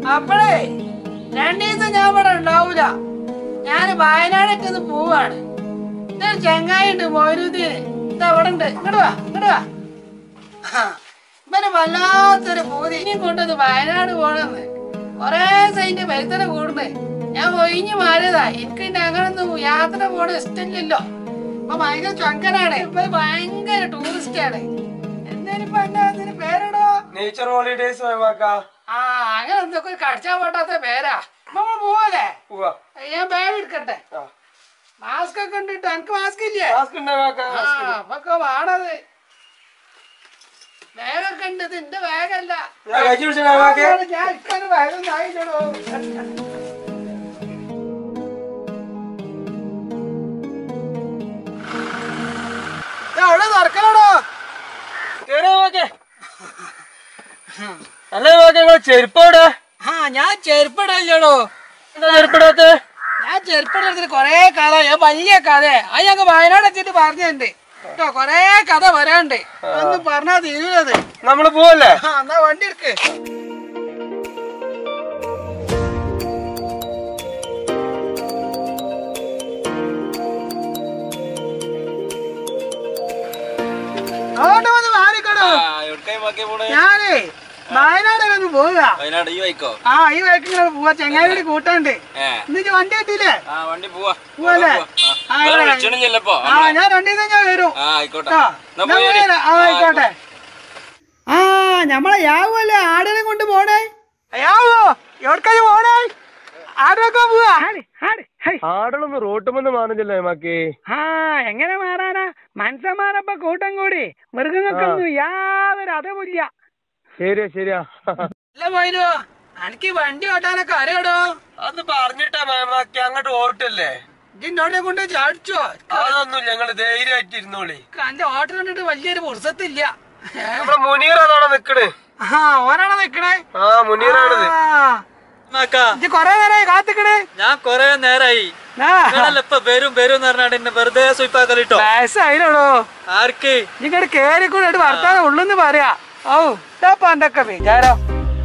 അപ്പഴേ രണ്ടു ദിവസം ഞാൻ ഇവിടെ ഉണ്ടാവൂല ഞാൻ വയനാടൊക്കെ ഒന്ന് പോവാണ് ഇതൊരു ചെങ്ങായി ഉണ്ട് മൊയ്നുദ്ദീന് ഇതാ ഇവിടെ ഉണ്ട് ഇങ്ങോട്ട് വാ ഇങ്ങോട്ട് വാ ആ, ഇവന് വല്ലാത്തൊരു പൂതി ഇനിയും കൊണ്ടത് വയനാട് പോണെന്ന് കൊറേ സൈന്റെ വരുത്തന കൂടുന്നേ ഞാൻ ഒഴിഞ്ഞു മാറിയതാ എനിക്ക് പിന്നെ അങ്ങനൊന്നും യാത്ര പോണ ഇഷ്ടമില്ലല്ലോ ഇപ്പൊ ഭയങ്കര ചങ്കനാണ് ഇപ്പൊ ഭയങ്കര ടൂറിസ്റ്റ് ആണ് എന്തായാലും ഇപ്പൊ എന്നാ അതിന് പേരിടോ നേച്ചർ ഹോളിഡേസ് പോയമാക്ക ആ അങ്ങനെ എന്തൊക്കെ ഒരു കടിച്ചാൻ പറ്റാത്ത പേരാ നമ്മൾ പോവല്ലേ പോവാ ഞാൻ ബാഗ് എടുക്കട്ടെ ആ. മാസ്ക് ഒക്കെ ഉണ്ടിട്ട് എനിക്ക് മാസ്ക് ഇല്ലേ മാസ്ക് ഉണ്ടാവാക്ക ആ അപ്പൊക്കെ വേണത് ബാഗൊക്കെ ഉണ്ട് ഇത് എന്റെ ബാഗല്ല ഞാൻ കഴിച്ചു പിടിച്ചാക്കെ ഞാൻ ഇക്കൊരു ബാഗൊന്നും ആയില്ലടോ അവിടെ തുറക്കണോ കേറിയാക്കെ അല്ലേ മാക്കെ നിങ്ങളെ ചെരുപ്പോടെ ആ ഞാൻ ചെരുപ്പിടല്ലോ എന്താ ചെരുപ്പിടാത്ത ഞാൻ ചെറുപ്പത്തിൽ കൊറേ കഥ ഞാൻ വലിയ കഥ അത് ഞങ്ങക്ക് വയനാട് എത്തിയിട്ട് പറഞ്ഞിട്ടുണ്ട് കേട്ടോ കൊറേ കഥ വരാണ്ട് ഒന്നും പറഞ്ഞാ തീരുന്നത് നമ്മള് പോവല്ലേ ആ എന്നാ വണ്ടി എടുക്ക് അങ്ങോട്ട് വന്ന് മാറിക്കടോ ഞാനേ വയനാടൊക്കെ ഒന്ന് പോവുക വയനാട് ഈ വൈക്കോ ആ ഈ വഴിക്കിങ്ങനെ പോവാ ചെങ്ങായി കൂട്ടാണ്ട് ഏ എന്നിട്ട് വണ്ടി എത്തിയില്ലേ ആ വണ്ടി പോവാ പോവല്ലേ? ആ, വേറെ ഇവിടെ. വിളിച്ചണില്ലപ്പോ ആ ഞാൻ രണ്ടു ദിവസം ഞാൻ വരും ആ ആയിക്കോട്ടെ ആ, എന്നാ എന്നാ പോയി പോയാലോ? ആ, ആയിക്കോട്ടെ ആ ഞമ്മളെ യാവല്ലേ ആടിനെ കൊണ്ട് പോണേ യാവോ എവിടേക്കാ പോണേ ആടൊക്കെ പോവാ ആടളൊന്നും റോട്ടുമെന്ന് മാറുന്നില്ല മാക്കി ആ എങ്ങനെ മാറാനാ മനുഷ്യന്മാരപ്പ കൂട്ടം കൂടി മൃഗങ്ങൾക്കൊന്നും യാതൊരു അതമില്ല ശരിയാ ശരിയാ അല്ല പോയിനോ എനിക്ക് വണ്ടി ഓട്ടാനൊക്കെ അറിയാടോ അന്ന് പറഞ്ഞിട്ടാ മാമാക്കി അങ്ങോട്ട് ഓട്ടല്ലേ ഇതിന്നോടെ കൊണ്ട് ചാടിച്ചോ അതൊന്നും ഞങ്ങള് ധൈര്യമായിട്ട് ഇരുന്നോളി എന്റെ ഓട്ടം കണ്ടിട്ട് വലിയൊരു പുറസത്തില്ല നമ്മളെ മുനീർ അതാണോ നിക്കണ് ആ ഓനാണോ നിക്കണേ ആ മുനീറാണിത് ഇത് കൊറേ നേരമായി കാത്തിക്കണേ ഞാൻ കൊറേ നേരായി നിങ്ങളല്ല ഇപ്പൊ വരും വരും എന്ന് പറഞ്ഞാണ്ട് എന്നെ വെറുതെ സുയിപ്പാക്കലിട്ടോ വയസ്സായില്ലോ ആർക്ക് നിങ്ങടെ കേറി കൂടെ ഒരു വർത്താനം ഉള്ളെന്ന് പറയാ ഓ ഇതാപ്പ എന്റെ ഒക്കെ വിചാരം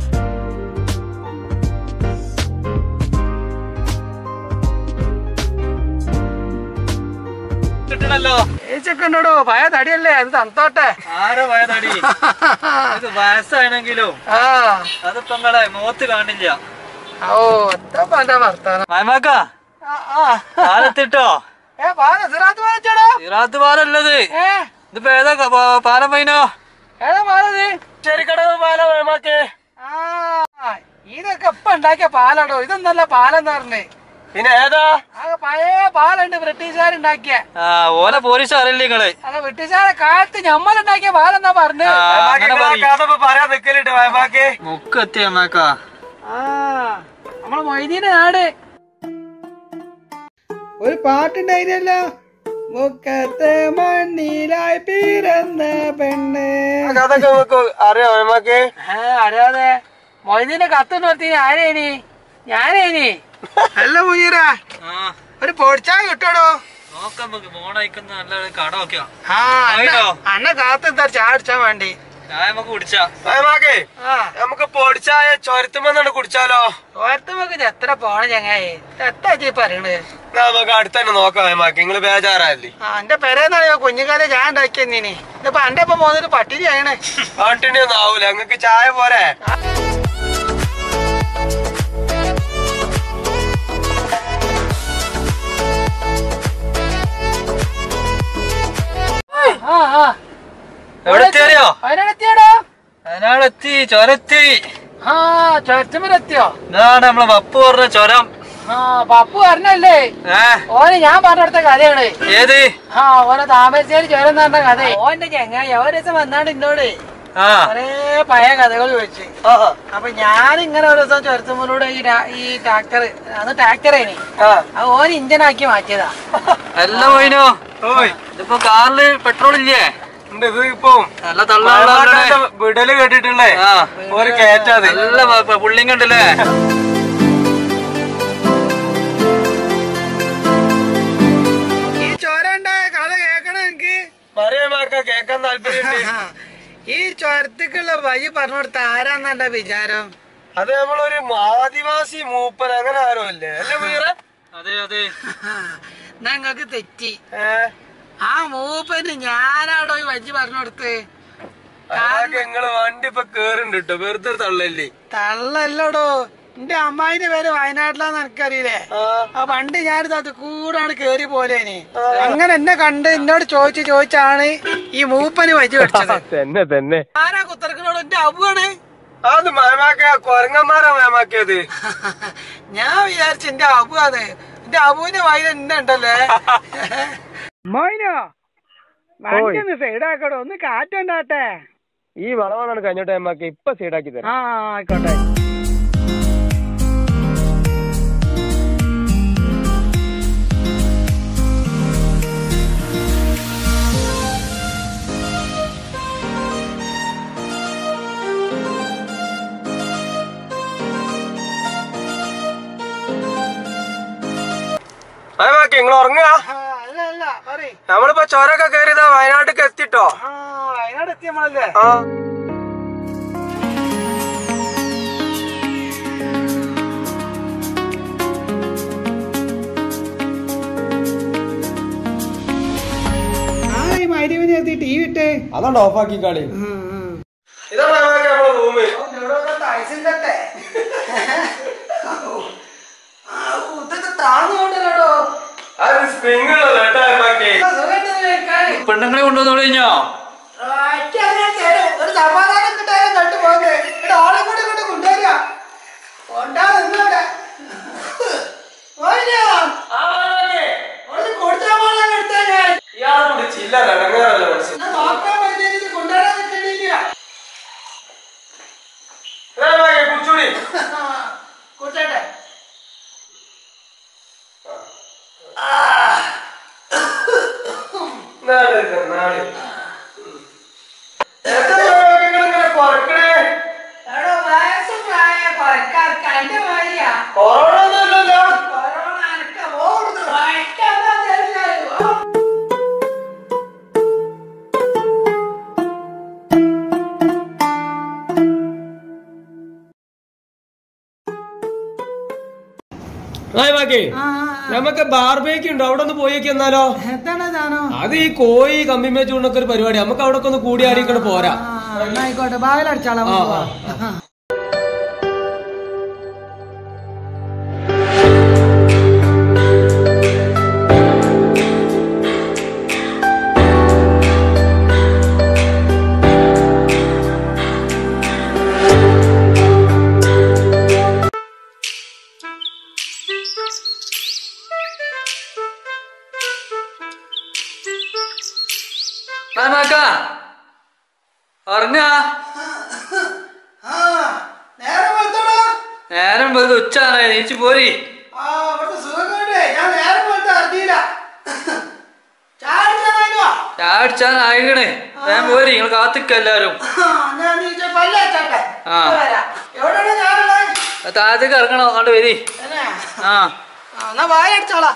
കിട്ടണല്ലോ ഏച്ചൊക്കെണ്ടോ പഴയ തടിയല്ലേ അത് തന്നോട്ടെ ആരോ വയനാടി ഇത് വയസ്സാണെങ്കിലും ആ അതിപ്പോ നിങ്ങളെ മുഖത്ത് കാണില്ല ഓ ഇതാപ്പ എന്റെ വർത്താനം മയമാക്ക ആ, ആ. കാലത്തിട്ടോ ഏ പാല സിറാത്ത് വാങ്ങിച്ചോടോ ഇറാത്ത് പാലല്ലത് ഏ ഇതിപ്പോ ഏതാ ക- പാ- പാലം പൈനോ ഏതാ പാലത് ചെറിക്കടവ് പാല മാമാക്കേ ആ ഇതൊക്കെ ഇപ്പൊ ഉണ്ടാക്കിയ പാലാടോ ഇതൊന്നല്ല പാലെന്ന് പറഞ്ഞേ പിന്നെ ഏതാ ആ പഴയ പാലുണ്ട് ബ്രിട്ടീഷുകാരുണ്ടാക്കിയ ആ ഓല പോലീസ് അറിയില്ല നിങ്ങള് അല്ല ബ്രിട്ടീഷുകാരെ കാലത്ത് ഞമ്മളുണ്ടാക്കിയ പാലെന്നാ പറഞ്ഞേ ആ, മാമാക്കി അങ്ങനെ നിങ്ങളെ പറയ്. കഥ ഇപ്പൊ പറയാൻ നിക്കലിട്ട് മാമാക്കേ മുക്കെത്തി അമ്മാക്ക ആ നമ്മളെ മൊയ്തീന്റെ നാട് ഒരു പാട്ടുണ്ടായിരുന്നല്ലോ മുക്കത്തെ മണ്ണിലായി പിറന്ന പെണ്ണ് ആ കഥയൊക്കെ നമുക്ക് അറിയാം മാമാക്കേ ആ അറിയാതെ മൊയ്തീന്റെ കത്ത് നിർത്തി ആരേനി ഞാനേനി അല്ല മുനീറ ഒരു പൊടിച്ചാൽ കിട്ടടോ നോക്കാം നമുക്ക് ഫോണയക്കുന്ന നല്ല കട നോക്കിയാ ആ ആയിട്ടോ? അന്ന കാത്ത് എന്താ ചാടിച്ചാ വേണ്ടി ചായ നമുക്ക് കുടിച്ചാ മാമാക്കേ ആ നമുക്ക് പൊടിച്ചായ ചൊരത്തുമെന്നാണ് കുടിച്ചാലോ ഓർത്തുമ്പോ എത്ര പോണ ചങ്ങായി എത്താ ചീ പറയണത് എന്നാ നമുക്ക് അടുത്തന്നെ നോക്കാം മാമാക്കി നിങ്ങള് ബേജാറല്ലേ ആ എന്റെ പെരേന്നറിയോ കുഞ്ഞുകാലെ ഞാൻ ഉണ്ടാക്കിയെന്നീനി ഇതിപ്പോ എന്റെ ഒപ്പം പോകുന്നൊരു പട്ടിരി ആയണേ പാട്ടിണി ഒന്നും ആവൂല നിങ്ങക്ക് ചായ പോരെ ആ ആ എവിടെ എത്തിയോ അതിനെത്തിയാടോ അതിനാളെത്തി ചൊരത്തി ആ ചൊരച്ചുമരെത്തിയോ ഇതാണ് നമ്മളെ പപ്പു പറഞ്ഞ ചൊരം ആ പപ്പു പറഞ്ഞല്ലേ ഏ ഓന് ഞാൻ പറഞ്ഞെടുത്ത കഥയാണ് ഏത് ആ ഓനെ താമരശ്ശേരി ചുരം എന്ന് പറഞ്ഞ കഥ ഓന്റെ ചെങ്ങായി ഒരു ദിവസം വന്നാണ്ട് എന്നോട് ആ കൊറേ പഴയ കഥകൾ ചോദിച്ചു അപ്പൊ ഞാൻ ഇങ്ങനെ ഒരു ദിവസം ചുരത്തുമ്പോലൂടെ ഈ ട്രാ- ഈ ട്രാക്ടർ അത് ട്രാക്ടറേനി ആ അത് ഓൻ ഇഞ്ചനാക്കി മാറ്റിയതാ അല്ല പോയിനോ ഓയ് ഇതിപ്പോ കാറില് പെട്രോൾ ഇല്ലേ ഉണ്ട് ഇത് ഇപ്പൊ നല്ല തള്ളാളെ വിടല് കേട്ടിട്ടുള്ളേ ആ ഒരു കേറ്റാത് നല്ല പ- പ- പുള്ളിങ് ഉണ്ടല്ലേ ഈ ചോര ഉണ്ടായ കഥ കേക്കണം എനിക്ക് പറയാമാക്ക കേക്കാൻ താല്പര്യമുണ്ട് ഈ ചുരത്തേക്കുള്ള വഴി പറഞ്ഞു കൊടുത്ത ആരാന്നെ വിചാരം അത് നമ്മളൊരു ആദിവാസി മൂപ്പൻ അങ്ങനെ ആരോ അല്ലേ അല്ലേ മുനീറെ അതെ അതെ ഞങ്ങൾക്ക് തെറ്റി ഏ ആ മൂപ്പന് ഞാനാടോ ഈ വജ്ജി പറഞ്ഞു കൊടുത്ത് അതൊക്കെ നിങ്ങള് വണ്ടി ഇപ്പൊ കേറുണ്ട് കേട്ടോ വെറുതെ തള്ളല്ലേ തള്ളല്ലടോ എന്റെ അമ്മായിന്റെ പേര് വയനാട്ടിലാന്ന് എനിക്കറിയില്ലേ ആ ആ വണ്ടി ഞാനിത് അത് കൂടാണ് കേറി പോലേനി അങ്ങനെ എന്നെ കണ്ട് എന്നോട് ചോദിച്ച് ചോദിച്ചാണ് ഈ മൂപ്പന് വജ്ജി പഠിച്ചത് തന്നെ തന്നെ ആരാ കുത്തർക്കണോട് എന്റെ അബുവാണ് അത് മയമാക്ക കൊരങ്ങന്മാരാ മയമാക്കിയത് ഞാൻ വിചാരിച്ചു എന്റെ അബു അത് എന്റെ അബുവിന്റെ വായിൽ എന്നെ ഉണ്ടല്ലേ മോയിനോ വണ്ടി ഒന്ന് സൈഡാക്കടോ ഒന്ന് കാറ്റുണ്ടാട്ടെ ഈ വളവാണ് കഴിഞ്ഞോട്ടെ മയമാക്ക ഇപ്പൊ സൈഡാക്കി തരാം ആ ആയിക്കോട്ടെ മയമാക്ക നിങ്ങൾ ഉറങ്ങുക ആ, അല്ല അല്ല പറയ് നമ്മളിപ്പോ ചൊരൊക്കെ കയറിയതാ വയനാട്ടിലേക്ക് എത്തിട്ടോ ആ വയനാട് എത്തിയ നമ്മളല്ലേ ആ ആ ഈ മൈരവിനെ എത്തി ടി വി ഇട്ടേ അതാണ്ട് ഓഫാക്കി കളി ഇതാ മയമാക്ക നമ്മളെ റൂമ് താങ്ങോട്ടല്ലോ അത് സ്പ്രിങ് ഉള്ളല്ലോ കേട്ടോ മയമാക്കേ പെണ്ണുങ്ങളെ കൊണ്ടുവന്നു കഴിഞ്ഞോ ഒരു സമാധാനം കിട്ടാനും കണ്ടു പോകുന്നത് ഇവിടെ ആളെ കൂടെ കൊണ്ട് കൊണ്ടുവരിക കൊണ്ടാ നിന്നോടെ കൊടുത്താൽ മോളെ എടുത്താ ഞാൻ ഇയാളോട് ചില്ലറ ഇടങ്ങാറല്ല മനസ്സിൽ എന്നാ നോക്കാൻ പറ്റിയത് കൊണ്ടുവരാൻ നിൽക്കണ്ടില്ല കുച്ചൂടി കൂട്ടട്ടെ നാളെ ഇത്, നാളെ എത്ര ഇങ്ങനെ കുറക്കണേ എടോ വയസ്സ് പ്രായ കുറക്കാർക്ക് അതിന്റെ മാതിരിയാ കൊറോണ ഒന്നുമല്ലല്ലോ കൊറോണ അനക്ക ഓടുന്നു വായിക്കാതെ തരുന്നാലും നമുക്ക് ബാർബേക്ക് ഉണ്ട് അവിടെ ഒന്ന് പോയേക്ക് എന്നാലോ എന്താണ് സാധനം അത് ഈ കോഴി കമ്പിമേ ചൂടൊക്കെ ഒരു പരിപാടി നമുക്ക് അവിടെ ഒന്ന് കൂടി ആടിക്കൊണ്ട് പോരാ ആയിക്കോട്ടെ ബാവിലടിച്ചാളാ ആ, ആ, മാമാക്ക ഉറങ്ങാ നേരം വെളുത്തോളൂ നേരം വെറുതെ ഉച്ചാണ് നീച്ചു പോരി ആ അവിടുത്തെ സുഖം കൊണ്ടേ ഞാൻ നേരം വെളുത്ത അറിഞ്ഞില്ല ചാടിച്ചാ ചാടിച്ചാൻ ആയിക്കണേ ഞാൻ പോരി നിങ്ങൾ കാത്തിക്ക എല്ലാരും ഞാൻ നീച്ച പല്ലേച്ചോട്ടെ ആ. എവിടെയാണ് ഞാനുള്ളത് താഴത്തേക്ക് ഇറങ്ങണം അങ്ങോട്ട് വരി തന്നെ ആ ആ, എന്നാ വായ അടിച്ചോളാ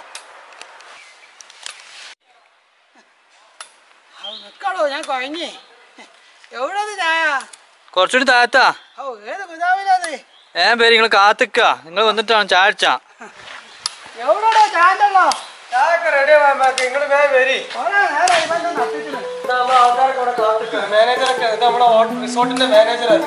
നിക്കാളോ ഞാൻ കൊഴഞ്ഞേ എവിടെയത് ചായ കുറച്ചുകൂടി താഴത്താ ഓ ഏത് ഗുദാവിലത് ഞാൻ പേര് നിങ്ങൾ കാത്തിക്ക നിങ്ങൾ വന്നിട്ടാണ് ചാടിച്ച എവിടെയാ ചായണ്ടല്ലോ ചായക്ക് റെഡി നിങ്ങൾ വേഗം വരി കൊറേ നേരം ഇവന്റെ നട്ടിട്ടുണ്ട് നമ്മളെ ആൾക്കാരൊക്കെ ഇവിടെ കാത്തിക്കാം മാനേജറൊക്കെ ഇത് നമ്മുടെ റിസോർട്ടിന്റെ മാനേജറാണ്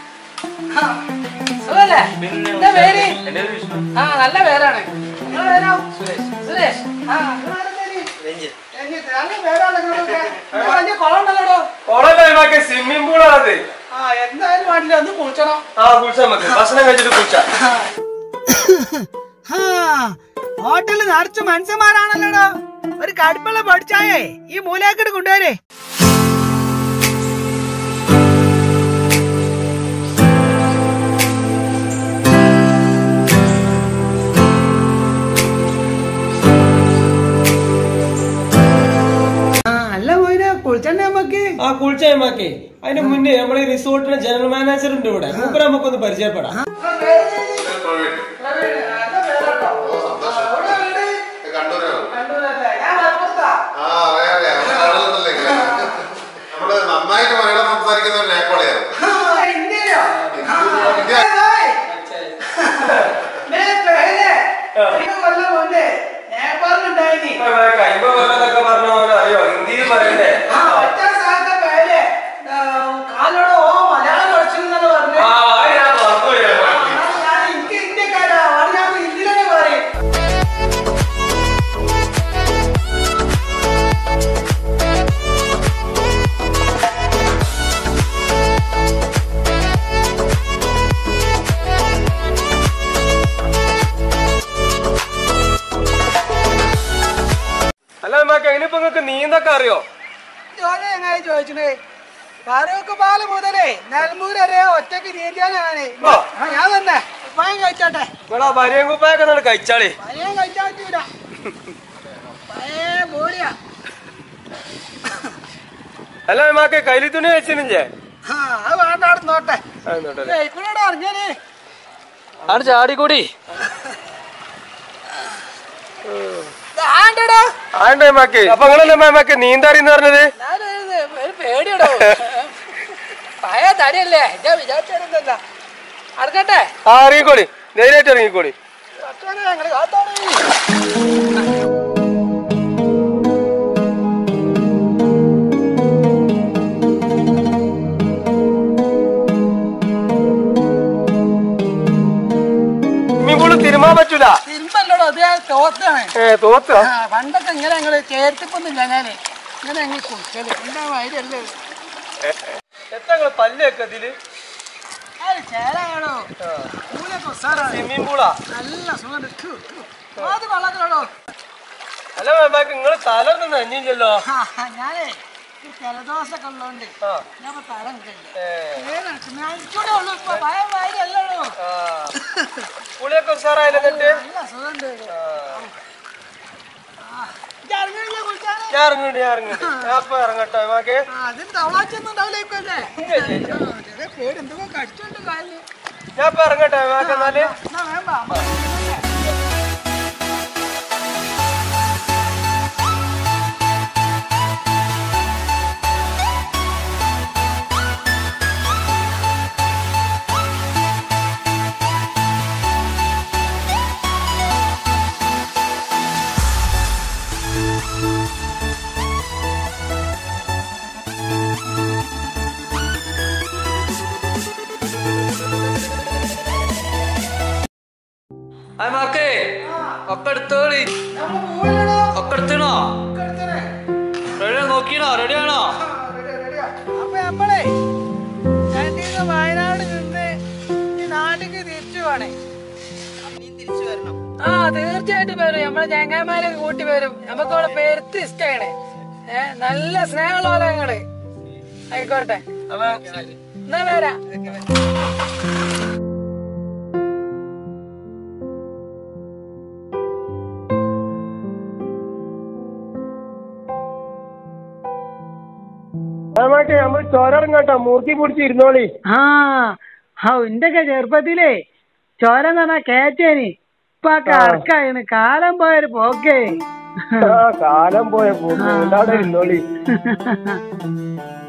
സുഖല്ലേ എന്താ പേര് ആ നല്ല പേരാണ് നിങ്ങളെ പേരോ സുരേഷ് സുരേഷ് ആ നിങ്ങളെ പേര് രഞ്ജിത്ത് നല്ല പേരാണല്ലോ നിങ്ങളൊക്കെ ഇവിടെ വലിയ കുളം ഉണ്ടല്ലോ കൊളല്ലേ സ്വിമ്മിംഗ് പൂളാണത് ആ എന്തായാലും വേണ്ടില്ല ഒന്ന് കുളിച്ചണം ആ കുളിച്ചാൽ മതി ഭക്ഷണം കഴിച്ചിട്ട് കുളിച്ചാ ഹോട്ടലിൽ നിറച്ച് മനുഷ്യന്മാരാണല്ലോടോ ഒരു കടുപ്പുള്ള പഠിച്ചായേ ഈ മൂലേക്കിട്ട് കൊണ്ടുവരേ അല്ല പോയിനെ കുളിച്ചണ്ടേ നമുക്ക് ആ കുളിച്ച നമ്മക്കേ അതിന് മുന്നേ നമ്മുടെ ഈ റിസോർട്ടിന്റെ ജനറൽ മാനേജർ ഉണ്ട് ഇവിടെ മൂപ്പര് നമുക്കൊന്ന് പരിചയപ്പെടാം ആ അറിയാം അറിയാം നമ്മുടെ നാട്ടിലല്ലേ ഇങ്ങനെ. നമ്മള് നന്നായിട്ട് മലയാളം സംസാരിക്കുന്ന ഒരു നേപ്പാളിയാണ് ഇന്ത്യ. അമ്പത് കൊല്ലത്തൊക്കെ പറഞ്ഞ പോലെ അറിയോ ഹിന്ദിയിൽ പറയണ്ടേ ആ ഒറ്റ സ്ഥലത്തെ പേര് ആ, കാലോട് ഓ മലയാളം പഠിച്ചിരുന്നല്ലോ പറഞ്ഞു ആ അത് ഞാൻ മറന്നുപോയി. ഞാൻ എനിക്ക് ഇന്ത്യക്കാരാ അത് ഞാൻ ഹിന്ദിയിലൊക്കെ പറയും അല്ല നമുക്ക് എങ്ങനെയിപ്പോ നിങ്ങൾക്ക് നീന്തൊക്കെ അറിയോ ചോദ്യം എങ്ങനെ ചോദിച്ചത് ഫാറൂഖ് പാല് മുതലേ നെൽമൂര് വരെ ഒറ്റക്ക് നീന്തിയാനാണ് ആ. ആ, ഞാൻ തന്നെ ഉപ്പായം കഴിച്ചോട്ടെ നിങ്ങളാ ബനിയൻ കുപ്പായൊക്കെ നിങ്ങൾ കഴിച്ചാളേ പഴയ കഴിച്ചാൽ പറ്റൂല പഴയ ബോഡിയാ അല്ല നമുക്ക് കൈലി തുണി വെച്ചില്ലേ ആ അത് വേണ്ട അവിടെ നോട്ടെ ഇപ്പോഴോട് അറിഞ്ഞാലേ ആണ് ചാടിക്കൂടി ആണ്ടടാ ആണ്ടേ മാക്ക് അപ്പൊ നിങ്ങളല്ലേ മാക്ക് നീന്തറിയെന്ന് പറഞ്ഞത് ഞാനൊരു ഒരു പേടിയടോ പഴയ തടിയല്ലേ ഞാൻ വിചാരിച്ചിരുന്നല്ല അടുക്കട്ടെ ആ ഇറങ്ങിക്കോളി ധൈര്യമായിട്ട് ഇറങ്ങിക്കോളി പറ്റുവാണെങ്കിൽ ഞങ്ങള് കാത്തോളി സ്വിമ്മിംഗ് പൂള് തിരുമാൻ പറ്റൂല തിരുമ്പല്ലോടോ അത് ഞാൻ തോത്താണ് ഏ തോത്തോ ആ, പണ്ടൊക്കെ ഇങ്ങനെ ഞങ്ങള് ചേർത്തിപ്പൊന്നുമില്ല ഞാന് ഇങ്ങനെ ഞങ്ങൾ കുളിക്കല് എന്താ വൈരല്ലേ എത്ര നിങ്ങള് പല്ലൊക്കെ ഇതില് ചേരാണോ പൂലൊക്കെ ഉസാറാണ് സ്വിമ്മിംഗ് പൂളാ നല്ല സുഖം അത് കൊള്ളത്തിലോടോ അല്ല മാക്ക് നിങ്ങള് തല ഒന്നും നഞ്ഞില്ലല്ലോ ഞാനേ ഈ ജലദോഷമൊക്കെ ഉള്ളതുകൊണ്ട് ആ ഞാൻ ഇപ്പൊ തരം കിട്ടില്ല ഏ നനച്ചൂടെ ഉള്ളു ഇപ്പൊ ഭയം വൈരല്ലോ ആ പുളിയൊക്കെ ഉഷാറായില്ല എന്നിട്ട് നല്ല സുഖമുണ്ട് ഇറങ്ങില്ല കുളിച്ചാല് ഞാൻ ഇറങ്ങുന്നുണ്ട് ഞാൻ ഇറങ്ങുന്നുണ്ട് ഞാൻ ഇപ്പൊ ഇറങ്ങട്ടെ മാക്ക് ആ, അതിന് തവളാച്ചൊന്നും ഉണ്ടാവില്ലേക്കല്ലേ ചെറിയ പേര് എന്തൊക്കെ കടിച്ചോണ്ട് കാലില് ഞാൻ ഇപ്പൊ ഇറങ്ങട്ടെ മാക്ക് എന്നാല് എന്നാ വേണ്ട ആ മാക്കേ ഒക്കെ എടുത്തോളി നമ്മള് പോവില്ലടോ. ഒക്കെ എടുത്തണോ ഒക്കെ എടുത്തരെ. റെഡി നോക്കിണോ റെഡിയാണോ ആ, റെഡിയാ, റെഡിയാ. അപ്പൊ നമ്മളെ രണ്ടീന്ന് വയനാട് നിന്ന് ഈ നാട്ടിക്ക് തിരിച്ചു പോണേ ആ തീർച്ചയായിട്ടും വരും നമ്മളെ ചങ്ങായിമാരെ കൂട്ടി വരും നമുക്ക് അവിടെ പെരുത്ത് ഇഷ്ടമാണ് ഏ നല്ല സ്നേഹമുള്ള ഞങ്ങള് ആയിക്കോട്ടെ എന്നാ വരാ മാക്ക് നമ്മൾ ചോരറങ്ങട്ടോ മൂർത്തി പിടിച്ച് ഇരുന്നോളി ആ ആ ഇന്റൊക്കെ ചെറുപ്പത്തിലേ ചോരം പറഞ്ഞാ കേറ്റേനി ഇപ്പൊ കറക്കായിന് കാലം പോയൊരു പോക്കേ ആ കാലം പോയ പൂർണ്ണ ഇരുന്നോളി ആ